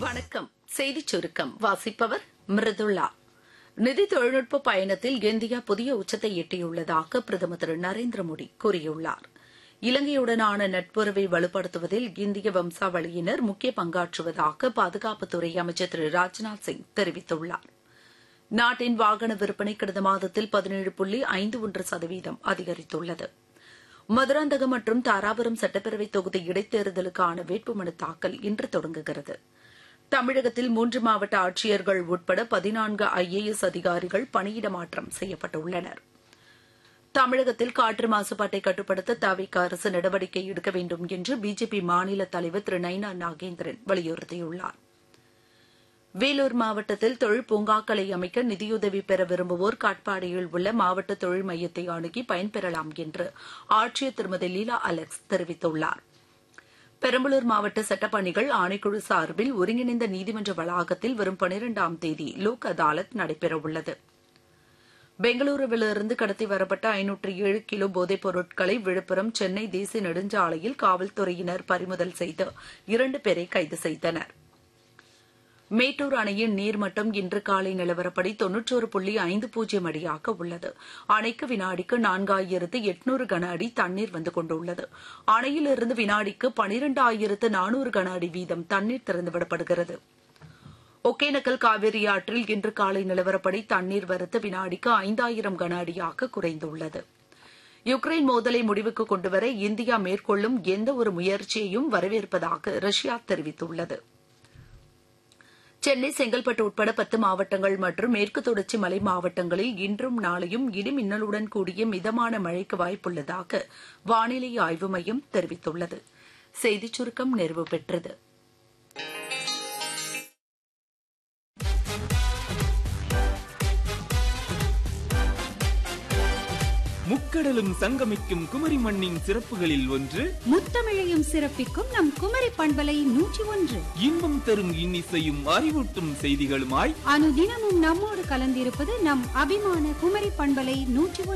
வணக்கம் செய்திச் சுருக்கம் வாசிப்பவர் மிருதுளா நிதி தொழில்நுட்ப பயணத்தில் இந்தியா புதிய உச்சத்தை எட்டியுள்ளதாக பிரதமர் திரு நரேந்திர மோடி கூறியுள்ளார் இலங்கையுடனான நட்புறவை வலுப்படுத்துவதில் இந்திய வம்சாவளியினர் முக்கிய பங்காற்றுவதாக பாதுகாப்புத்துறை அமைச்சர் திரு ராஜ்நாத் சிங் தெரிவித்துள்ளார் நாட்டின் வாகன விற்பனை கடந்த மாதத்தில் பதினேழு புள்ளி ஐந்து ஒன்று சதவீதம் அதிகரித்துள்ளது மதுராந்தகம் மற்றும் தாராபுரம் சட்டப்பேரவை தொகுதி இடைத்தேர்தலுக்கான வேட்புமனு தாக்கல் இன்று தொடங்குகிறது தமிழகத்தில் மூன்று மாவட்ட ஆட்சியர்கள் உட்பட பதினான்கு ஐஏஎஸ் அதிகாரிகள் பணியிட மாற்றம் செய்யப்பட்டுள்ளனர் தமிழகத்தில் காற்று மாசுபாட்டை கட்டுப்படுத்த தவிக அரசு நடவடிக்கை எடுக்க வேண்டும் என்று பிஜேபி மாநில தலைவர் திரு நைனா நாகேந்திரன் வலியுறுத்தியுள்ளார் வேலூர் மாவட்டத்தில் தொழில் பூங்காக்களை அமைக்க நிதியுதவி பெற விரும்புவோர் காட்பாடியில் உள்ள மாவட்ட தொழில் மையத்தை அணுகி பயன்பெறலாம் என்று ஆட்சியர் திருமதி லீலா அலெக்ஸ் தெரிவித்துள்ளார் பெரம்பலூர் மாவட்ட சட்டப்பணிகள் ஆணைக்குழு சார்பில் ஒருங்கிணைந்த நீதிமன்ற வளாகத்தில் வரும் பனிரெண்டாம் தேதி லோக் அதாலத் நடைபெறவுள்ளது பெங்களூருவிலிருந்து கடத்தி வரப்பட்ட ஐநூற்று ஏழு கிலோ போதைப் பொருட்களை விழுப்புரம் சென்னை தேசிய நெடுஞ்சாலையில் காவல்துறையினர் பறிமுதல் செய்து இரண்டு பேரை கைது செய்தனா் மேட்டூர் அணையின் நீர்மட்டம் இன்று காலை நிலவரப்படி தொன்னூற்றோரு புள்ளி ஐந்து பூஜ்ஜியம் அடியாக உள்ளது அணைக்கு வினாடிக்கு நான்காயிரத்து எட்நூறு கன அடி தண்ணீர் வந்து கொண்டுள்ளது அணையிலிருந்து வினாடிக்கு பனிரெண்டாயிரத்து நானூறு கன அடி வீதம் தண்ணீர் திறந்துவிடப்படுகிறது ஒகேனக்கல் காவிரி ஆற்றில் இன்று காலை நிலவரப்படி தண்ணீர் வரத்து வினாடிக்கு ஐந்தாயிரம் கன அடியாக குறைந்துள்ளது யுக்ரைன் மோதலை முடிவுக்கு கொண்டுவர இந்தியா மேற்கொள்ளும் எந்த ஒரு முயற்சியையும் வரவேற்பதாக ரஷ்யா தெரிவித்துள்ளது சென்னை செங்கல்பட்டு உட்பட பத்து மாவட்டங்கள் மற்றும் மேற்கு தொடர்ச்சி மலை மாவட்டங்களில் இன்றும் நாளையும் இடிமின்னலுடன் கூடிய மிதமான மழைக்கு வாய்ப்புள்ளதாக வானிலை ஆய்வு மையம் தெரிவித்துள்ளது செய்திச் சுருக்கம் நிறைவு பெற்றது முக்கடலும் சங்கமிக்கும் குமரி மண்ணின் சிறப்புகளில் ஒன்று முத்தமிழையும் சிறப்பிக்கும் நம் குமரி பண்பலை நூற்றி ஒன்று இன்பம் தரும் இன்னிசையும் அறிவூட்டும் செய்திகளுமாய் அனுதினமும் நம்மோடு கலந்திருப்பது நம் அபிமான குமரி பண்பலை நூற்றி ஒன்று